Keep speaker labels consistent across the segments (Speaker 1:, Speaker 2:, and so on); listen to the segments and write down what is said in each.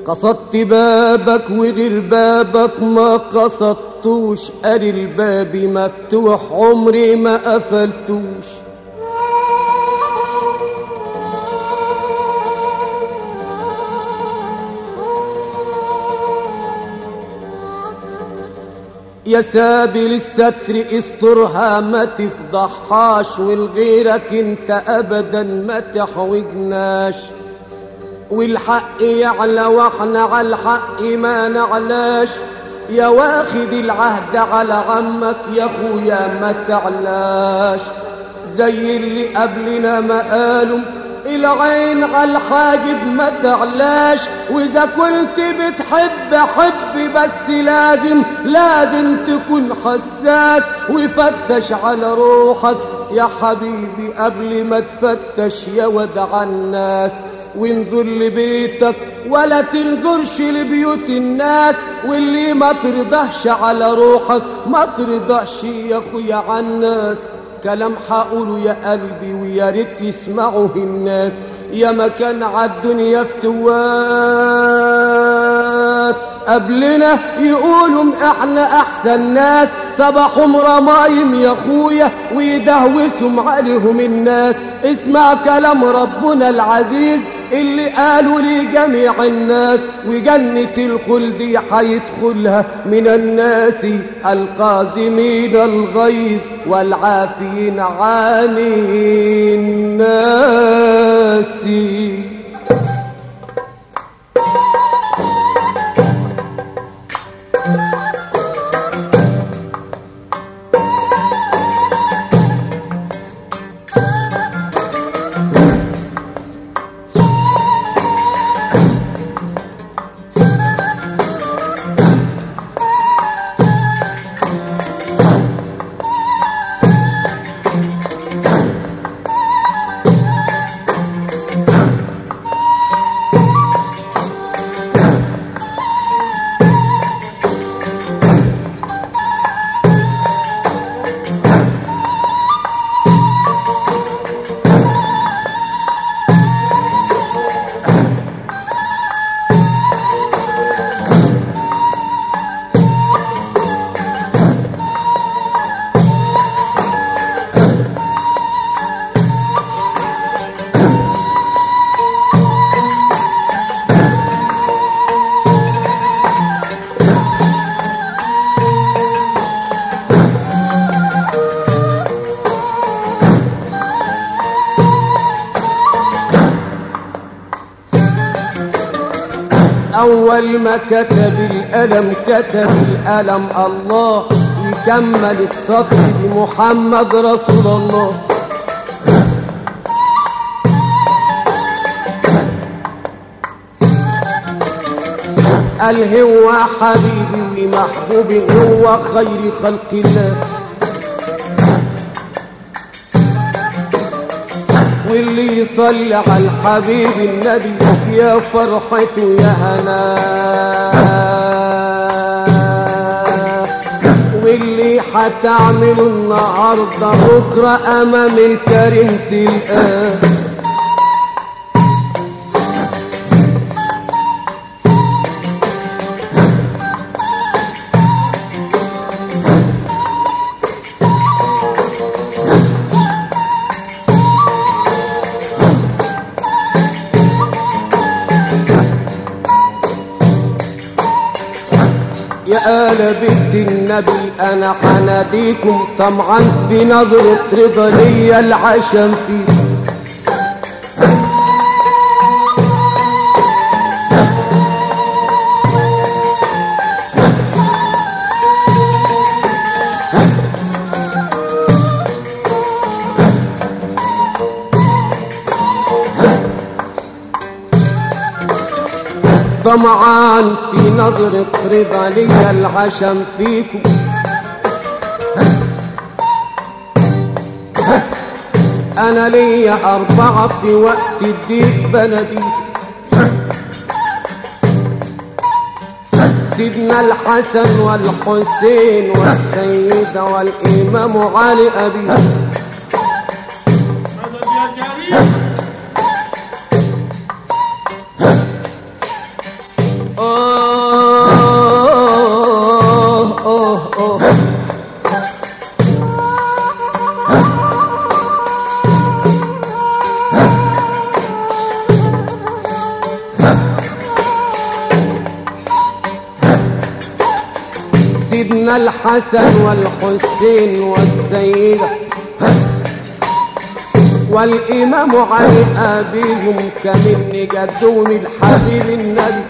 Speaker 1: قصدت بابك وغير بابك ما قصدتوش قال الباب مفتوح عمري ما قفلتوش يا سابل الستر استرها ما تفضحهاش والغيرك انت ابدا ما تحوجناش والحق يعلى واحنا على الحق ما نعلاش يا واخد العهد على عمك يا اخويا ما تعلاش زي اللي قبلنا ما قالوا العين على الحاجب ما تعلاش واذا كنت بتحب حب بس لازم لازم تكون حساس وفتش على روحك يا حبيبي قبل ما تفتش يا ودع الناس وانظر لبيتك ولا تنظرش لبيوت الناس واللي ما ترضاش على روحك ما ترضاش يا اخويا على الناس كلام حقوله يا قلبي ويا ريت يسمعه الناس يا مكان عالدنيا فتوات قبلنا يقولوا احنا احسن ناس صباحهم رمايم يا اخويا ويدهوسهم عليهم الناس اسمع كلام ربنا العزيز اللي قالوا لجميع الناس وجنة الخلد حيدخلها من الناس القازمين الغيظ والعافين عن الناس أول ما كتب الألم كتب الألم الله يكمل السطر بمحمد رسول الله قال هو حبيبي ومحبوبي هو خير خلق الله واللي يصلي على الحبيب النبي يا فرحته يا هنا واللي حتعمله النهارده بكره امام الكريم تلقاه يا آل بيت النبي أنا حناديكم طمعا بنظرة رضا ليا العشم فيه طمعان في نظرة رضا لي العشم فيكم أنا ليا أربعة في وقت الديك بلدي سيدنا الحسن والحسين والسيدة والإمام علي أبي
Speaker 2: مدد يا كريم
Speaker 1: سيدنا الحسن والحسين والسيدة والإمام علي أبيهم كمن جدهم الحبيب النبي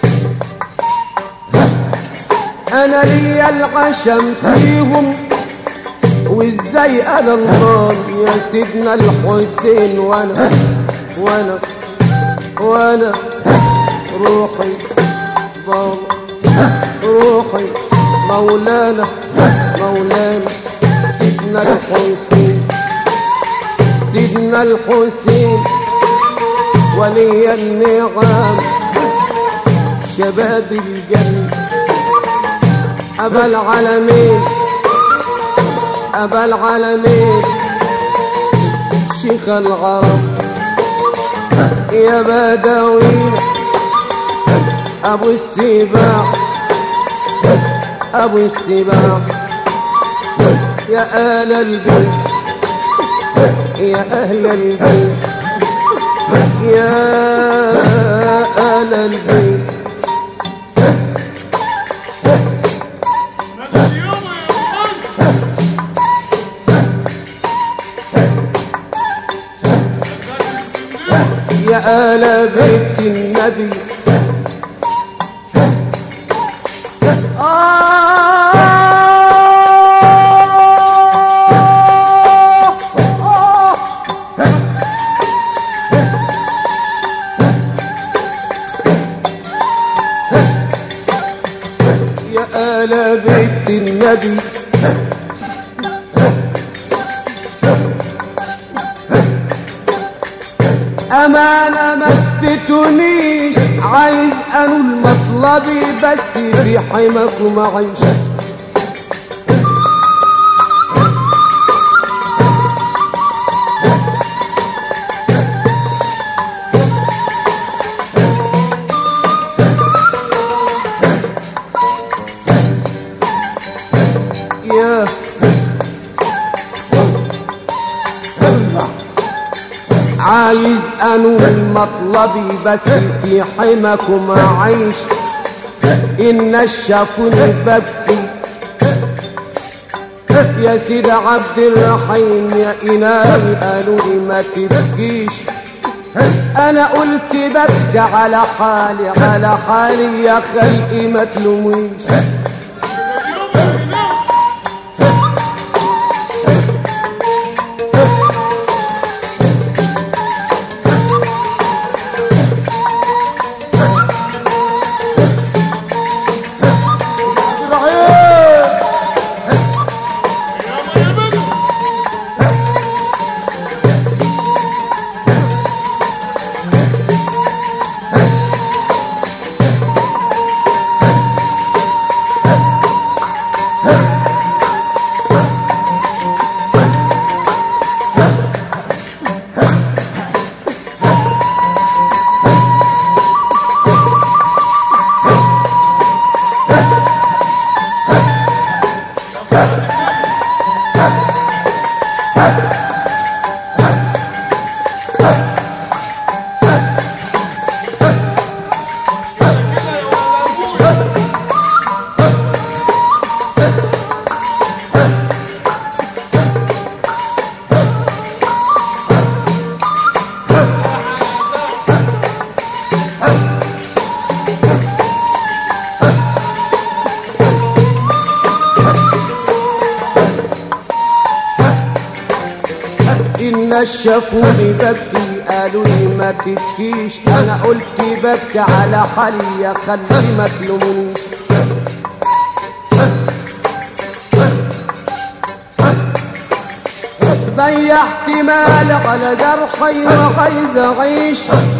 Speaker 1: أنا ليا العشم فيهم وازاي انا النار يا سيدنا الحسين وانا وانا وانا روحي بابا روحي مولانا مولانا سيدنا الحسين سيدنا الحسين ولي النعم شباب الجنة أبا العالمين أبا العالمين شيخ العرب يا بدوي أبو السباع أبو السباع يا أهل البيت يا أهل البيت يا أهل البيت يا آل بيت النبي آه آه يا آل بيت النبي أمانة ما تفتنيش عايز أنول مطلبي بس في حماكم أعيش يا عايز انول مطلبي بس في حماكم اعيش ان شافوني ببكي يا سيد عبد الرحيم يا إلهي قالوا لي ما تبكيش انا قلت ببكي على حالي على حالي يا خلقي ما تلوميش إن شافوني ببكي قالوا لي ما تبكيش أنا قلت ببكي على حالي يا خلي ما تلومونيش ضيعت مال على جرحي وعايز أعيش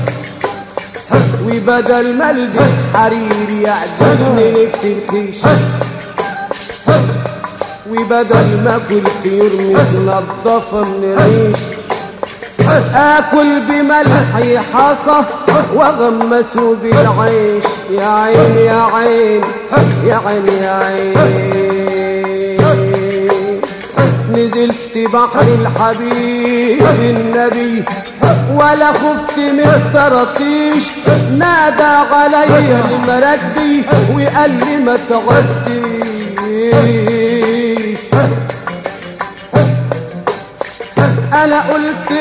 Speaker 1: وبدل ما البس حرير يعجبني نفسي الكيش وبدل ما اكل طيور متنضفه من ريش اكل بملحي حصى واغمسه بالعيش يا عين يا عين يا عين يا عين نزلت بحر الحبيب النبي ولا خفت من الطراطيش نادى علي المردي وقال لي ما تعدي انا قلت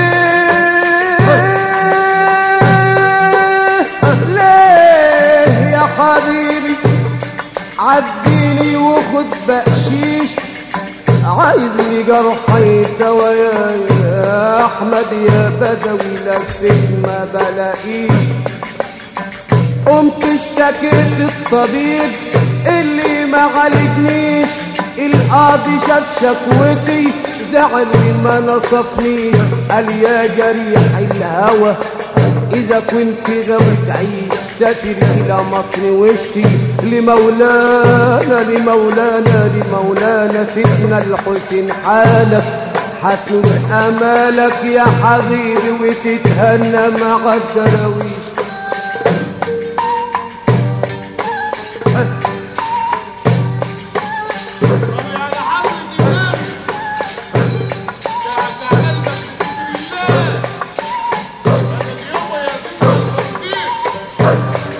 Speaker 1: ليه ليه يا حبيبي عديني وخد بقشيش عايز لي جرحي دوايا يا احمد يا بدوي لفيت ما بلاقيش قمت اشتكيت الطبيب اللي ما عالجنيش القاضي شاف شكوتي زعل لي ما نصفنيش قال يا جريح الهوى اذا كنت غاوي تعيش سافر الى مصر واشكي لمولانا لمولانا لمولانا سيدنا الحسين حالك حتنور امالك يا حبيبي وتتهنى مع الدراويش
Speaker 2: على حظ الدماغ شعشع قلبك بالله هذا اليوم يا سيدي الخطيب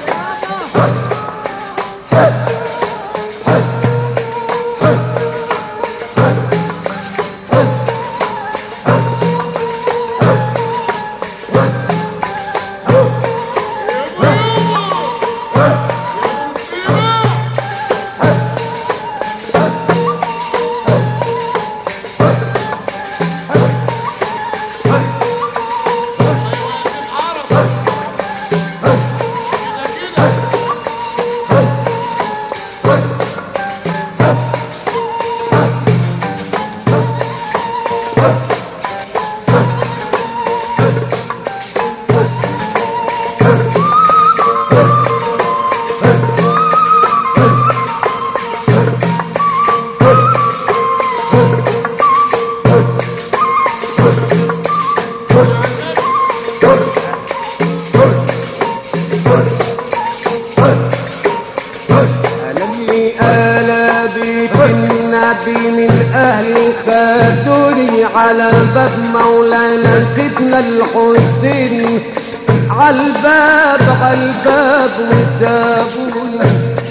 Speaker 1: أنا اللي أنا بيت النبي من أهلي خدوني على باب مولانا سيدنا الحسين عالباب عالباب وسابوني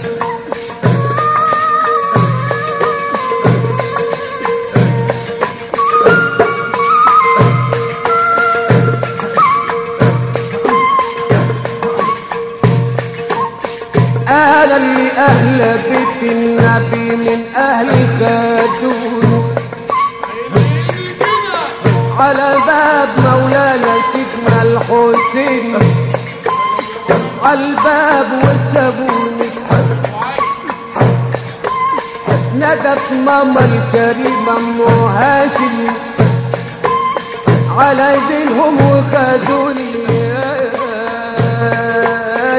Speaker 1: أنا اللي أهل بيت النبي من أهلي خدوني على باب مولانا سيدنا الحسين عالباب وسابوني ندت ماما الكريمة أم هاشم على دينهم وخدوني يا-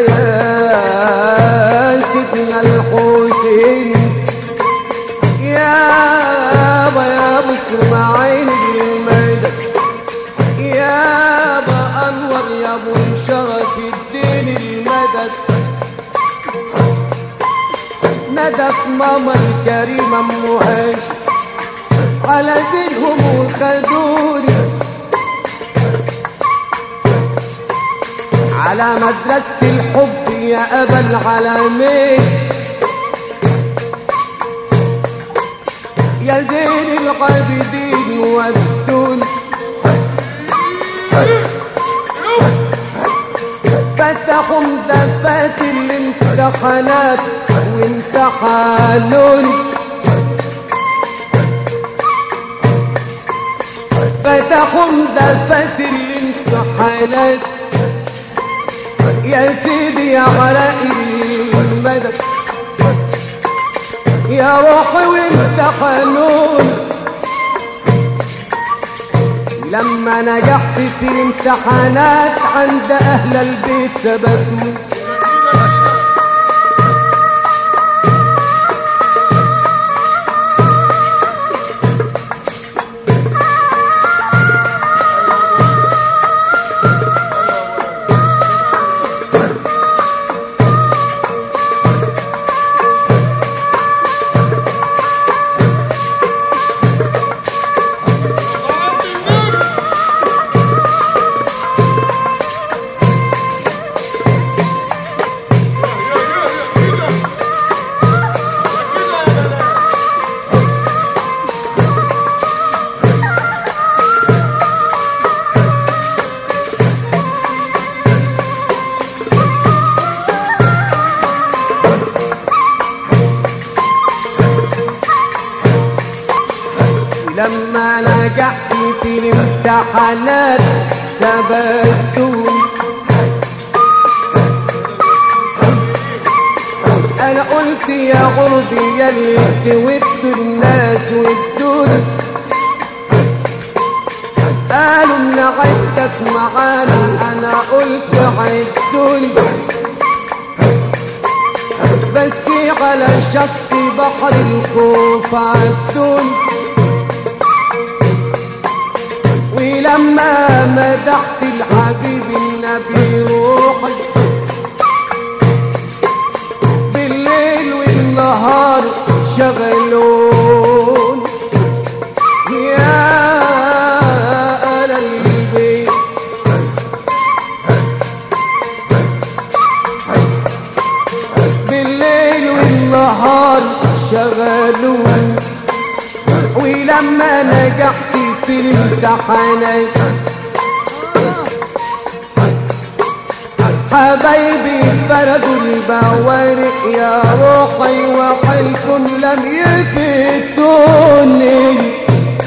Speaker 1: يا سيدنا الحسين يا ابا يا ابو اسماعيل المدد يا ابا انور يا ابو شرف الدين المدد ندف ماما الكريمة ام هاشم على دينهم وخدوني على مدرسة الحب يا أبا العالمين يا زين العابدين والدون فتحوا مدفات الامتحانات وامتحانوني فتحوا مدفات الامتحانات يا سيدي يا علاء المدد يا روحي وانت قانون لما نجحت في الامتحانات عند اهل البيت ثبتوا لما نجحت في الامتحانات ثبتوني انا قلت يا غربي يا اللي تودوا الناس ودوني قالوا ان عدتك معانا انا قلت عدوني بس على شط بحر الخوف عدوني ولما مدحت الحبيب النبي روحي بالليل والنهار شغلون يا أهل البيت بالليل والنهار شغلون ولما نجحت في الامتحانات حبايبي بلدوا البوارق يا روحي وحلكم لم يفتوني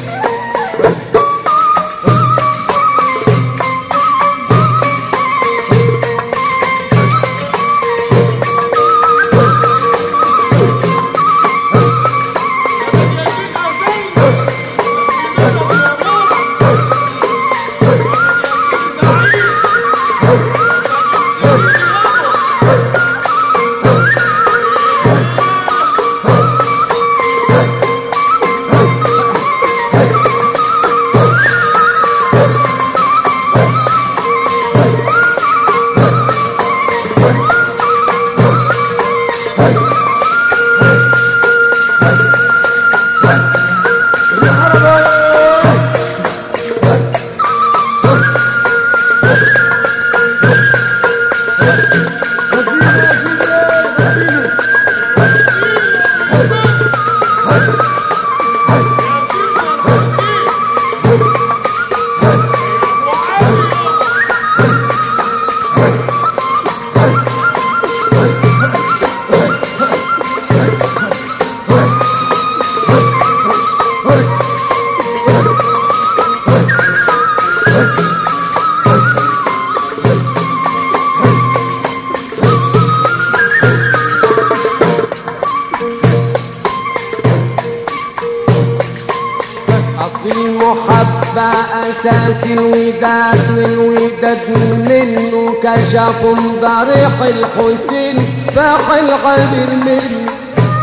Speaker 1: أصل المحبة أساس الوداد والوداد منه كشف ضريح الحسين فاح الغدر منه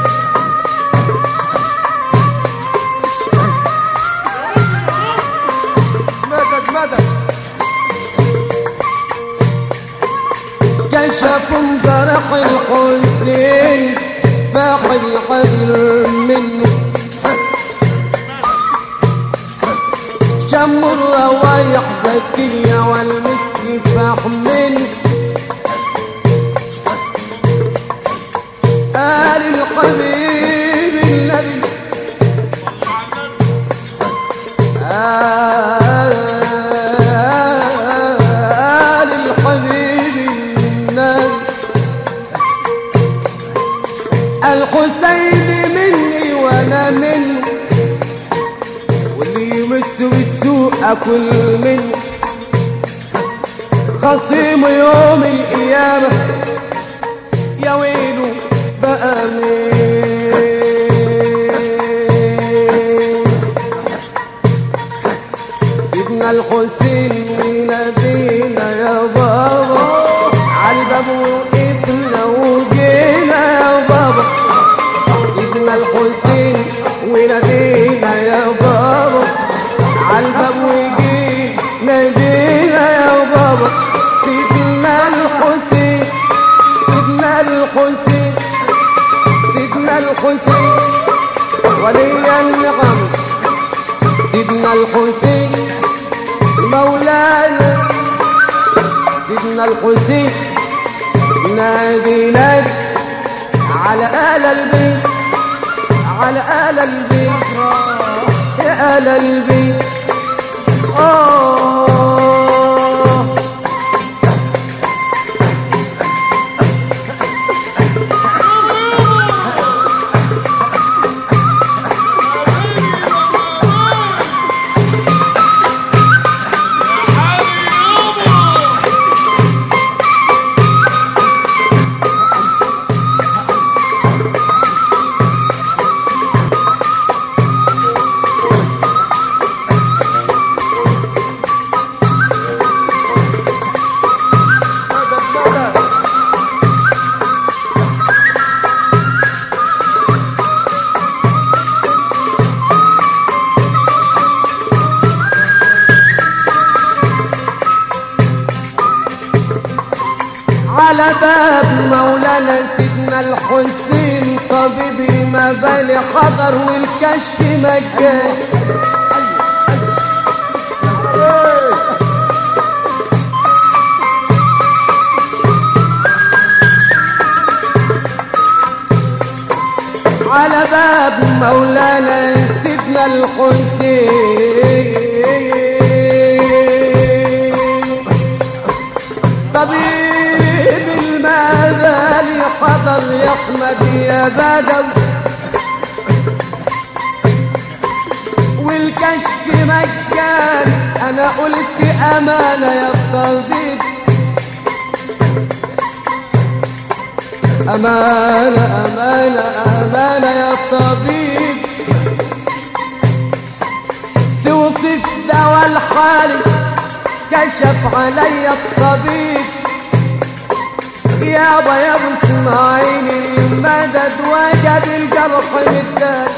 Speaker 1: مدد مدد كشف ضريح الحسين فاح الغدر منه شم الروايح زكية والمسك فحمل آل الحبيب النبي آل الحبيب النبي الحسين مني وانا منه واللي يمس بالسوء اكل منه خصيم يوم القيامة يا ويله بقى مين سيدنا الحسين ونادينا يا بابا عالباب وقفنا وجينا يا بابا سيدنا الحسين ونادينا يا بابا عالباب وجينا نادينا يا بابا سيدنا الحسين سيدنا الحسين سيدنا الحسين ولي النعم سيدنا الحسين مولانا سيدنا الحسين نادي نادي على آل البيت على آل البيت يا آل البيت آه
Speaker 2: يا
Speaker 1: على باب مولانا سيدنا الحسين طبيب المبالي حضر والكشف مجاني على باب مولانا سيدنا الحسين طبيب المبالي حضر يحمد يا بدو والكشف مجان انا قلت امانه يا طبيب أمانة أمانة أمانة يا طبيب توصف دواء الحالي كشف علي الطبيب يابا يا ابو اسماعيل المدد وجد الجرح مدد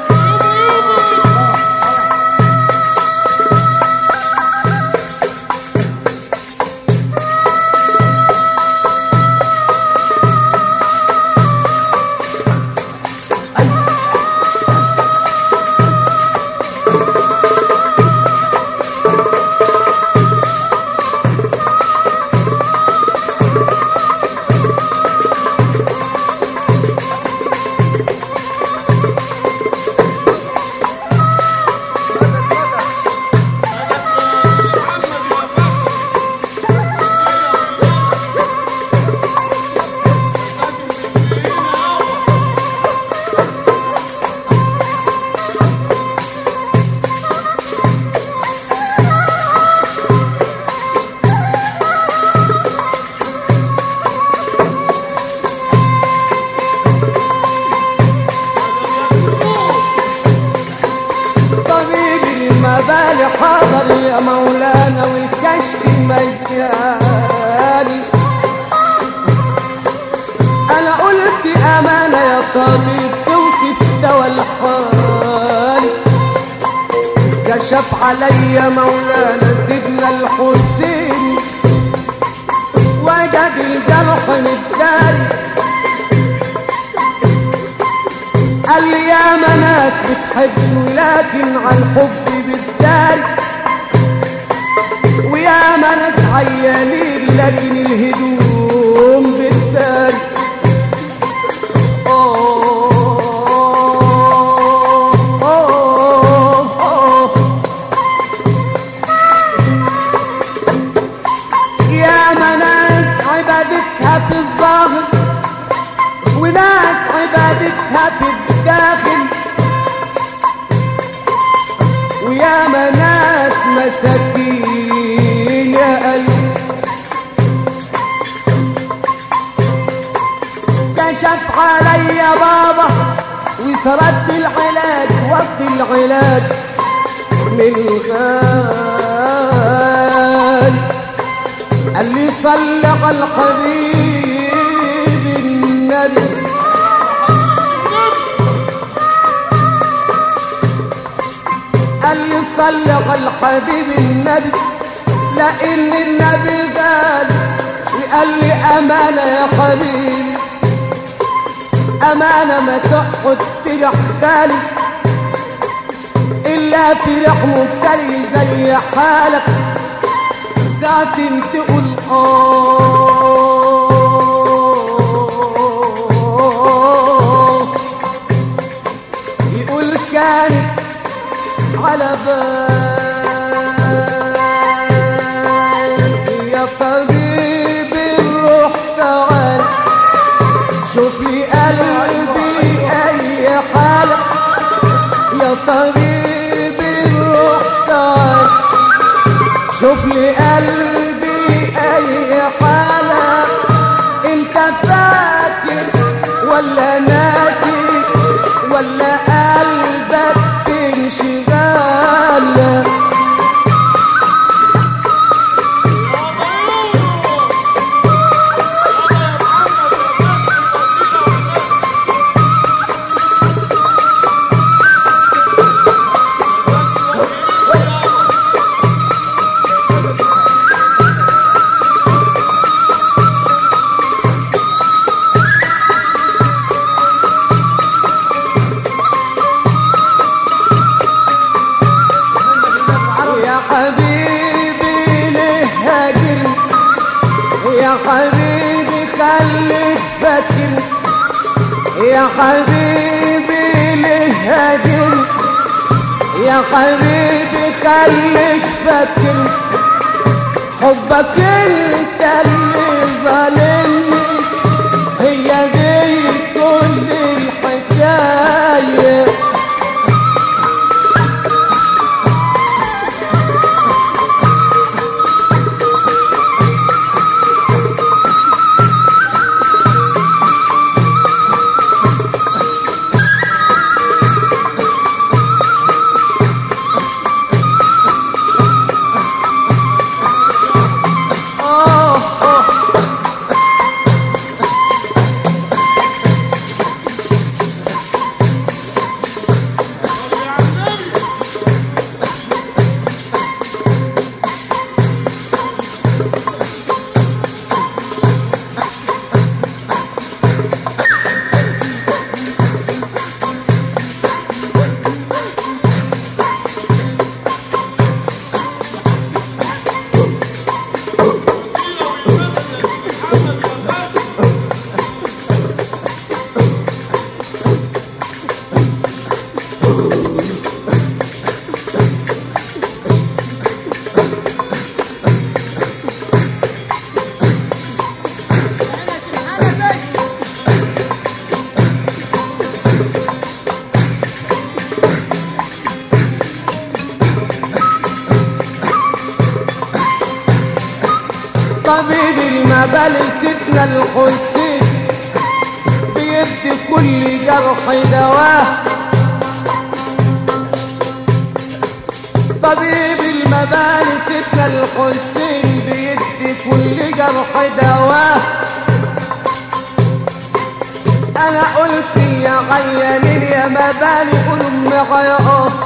Speaker 1: طبيب المبالي حاضر يا مولانا والكشف مجاني انا قلت امانه يا طبيب توصف دواء الحال كشف علي مولانا سيدنا الحسين وجد الجرح متداري قال لي يا ناس بتحب ولكن على الحب بالدار ويا ناس عيانين لكن الهدوم بالدار أوه، أوه، أوه. يا ناس عبادتها في الظاهر وناس عبادتها في الداخل ويا ناس مساكين يا قلبي كشف علي يا بابا وسرد العلاج وسط العلاج من الغال قال لي صل على الحبيب النبي قال لي صل على الحبيب النبي لان النبي قال وقال لي امانه يا حبيبي امانه ما تقعد في حالي الا في رح مبتلي زي حالك ساعة تقول آه يقول كانت على بال يا طبيب الروح تعال شوف لي قلبي اي حالة يا طبيب الروح تعال شوف لي قلبي اي حالة انت فاكر ولا ناسي ولا قلبك انشغال يا حبيبي ليه هاجرني يا حبيبي خليك فاكر يا حبيبي ليه هاجرني يا حبيبي خليك فاكر حبك انت اللي ظالمني هي دي كل الحكايه آه آه
Speaker 2: يا النبي وسيلة والمدد يا سيدي محمد يا الغالي
Speaker 1: طبيب المبالي سيدنا الحسين بيدي كل جرح دواه طبيب المبالي سيدنا الحسين بيدي كل جرح دواه انا قلت يا عيانين يا مبالي قولوا معايا اه